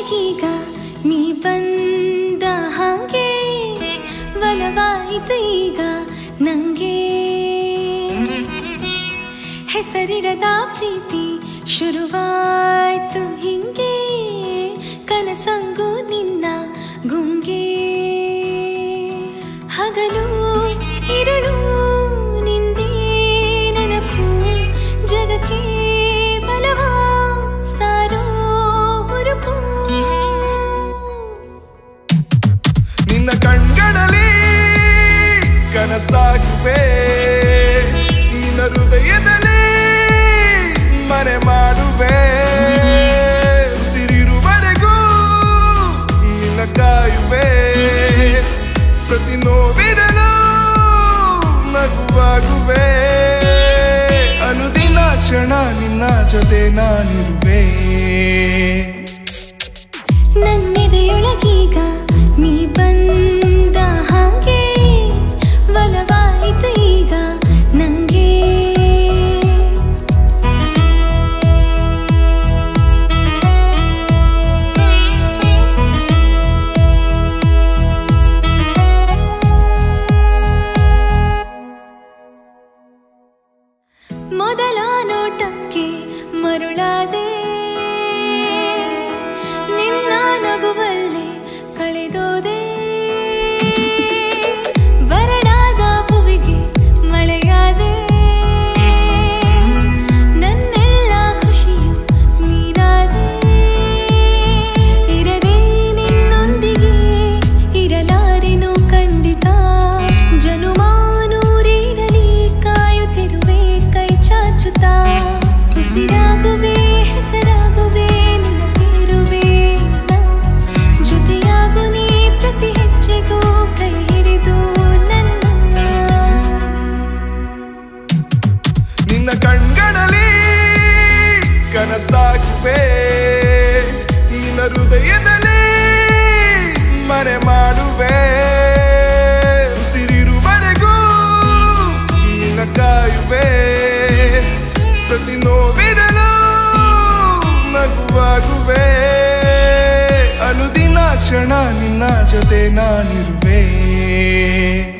ಎದೆಯೊಳಗೀಗ ನೀ ಬಂದ ಹಾಗೆ ಒಲವಾಯಿತು ಈಗ ನಂಗೆ ಹೆಸರಿಡದ ಪ್ರೀತಿ ಶುರುವಾಯ್ತು ಹಿಂಗೆ ಕನಸಂಗು ನಿನ್ನ ಗುಂಗೆ ಹಗಲು ಇರಳು ನಿಂದೇ ನೆನಪು ಜಗಕ್ಕೆ ಬಲವ ಸಾರೋ ಹುರುಪು ನಿನ್ನ ಕಣ್ಗಳಲ್ಲಿ ಕನಸಾಗುವೆ ನಿನ್ನ ಹೃದಯದಲ್ಲಿ ಮನೆ ಮಾಡುವೆ ಉಸಿರಿರುವರೆಗೂ ನಿನ್ನ ಕಾಯುವೆ ಪ್ರತಿ ನೋವಿರಲು ನಗುವಾಗುವೆ ಅನುದಿನ ಕ್ಷಣ ನಿನ್ನ ಜೊತೆ ನಾನಿರುವೆ ನನ್ನೆದೆಯೊಳಗೀಗ ನೀ ಬಂದ ಹಾಗೆ ಒಲವಾಯಿತು ಈಗ ನಂಗೆ ಮೊದಲ ನೋಟಕ್ಕೆ ಮರುಳಾದೆ ನಿನ್ನ ನಗುವಲ್ಲಿ ಕಳೆದೋದೆ ಬರಡಾದ ಭುವಿಗೆ ಮಳೆಯಾದೆ ನನ್ನೆಲ್ಲ ಖುಷಿಯು ನೀನಾದೆ ಇರದೆ ನಿನ್ನೊಂದಿಗೆ ಇರಲಾರೆನು ಖಂಡಿತ ಜನುಮಾನೂರಿರಲಿ ಕಾಯುತ್ತಿರುವೆ ಕೈ ಚಾಚುತ್ತಾ ಉಸಿರಾಗುವೆ ಹೆಸರಾಗುವೆ ನಿನ್ನ ಸೇರುವೆ ನಾ. ಜೊತೆಯಾಗು ನೀ ಪ್ರತಿ ಹೆಜ್ಜೆಗೂ ಕೈ ಹಿಡಿದು ನನ್ನ ನಿನ್ನ ಕಣ್ಗಳಲ್ಲಿ ಕನಸಾಗುವೆ ನಿನ್ನ ಹೃದಯದಲ್ಲಿ ಮನೆ ಮಾಡುವೆ ಉಸಿರಿರುವರೆಗೂ ನಿನ್ನ ಕಾಯುವೆ ಪ್ರತಿ ನೋವಿರಲು ನಗುವಾಗುವೆ ಅನುದಿನ ಕ್ಷಣ ನಿನ್ನ ಜೊತೆ ನಾನಿರುವೆ